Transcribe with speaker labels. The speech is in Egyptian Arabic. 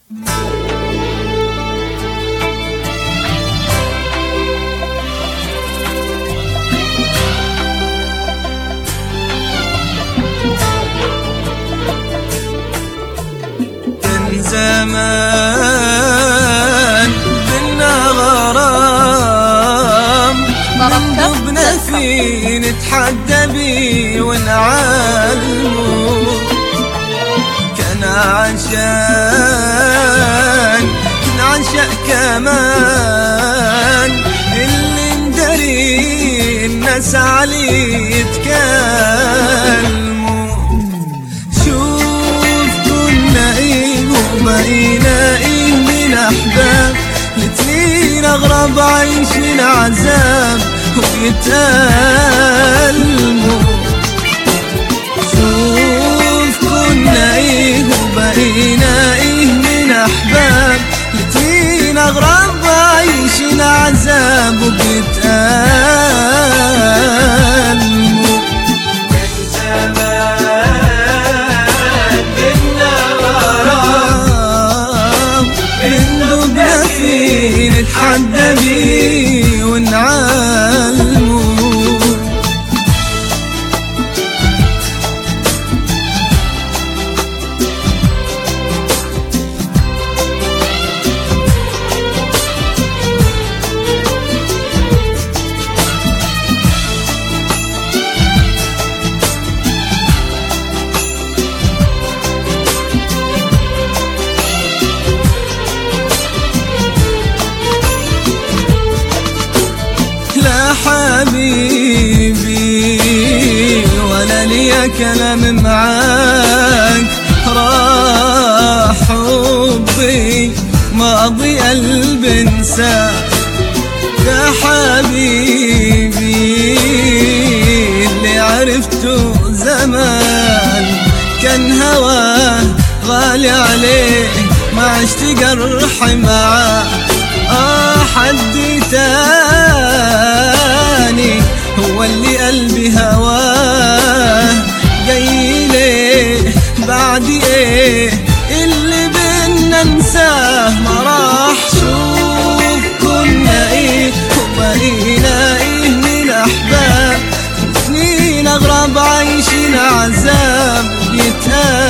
Speaker 1: كان زمان بينا غرام ضبنا فيه نتحدى بيه ونعلمه كان عشان نعشق كمان اللي ندري الناس عليه يتكلموا شوف كنا ايه وبقينا ايه من احباب الاتنين اغرب عايشين عذاب ويتألموا شوف كنا ايه وبقينا ايه من احباب الاتنين اغرب عايشين عذاب وبيتألموا كان زمان بينا غرام بندبنا فيه نتحدى بيه ونعلمه لا حبيبي ولا لي كلام معاك راح حبي ماضي قلب انسى يا حبيبي اللي عرفته زمان كان هواه غالي عليه ما عشت جرح معاه آه حد تاني هو اللي قلبي هواه جاي ليه بعد ايه اللي بينا ننساه ما راح شوف كنا ايه وبقينا ايه من احباب سنين اغرب عايشين عذاب يتقال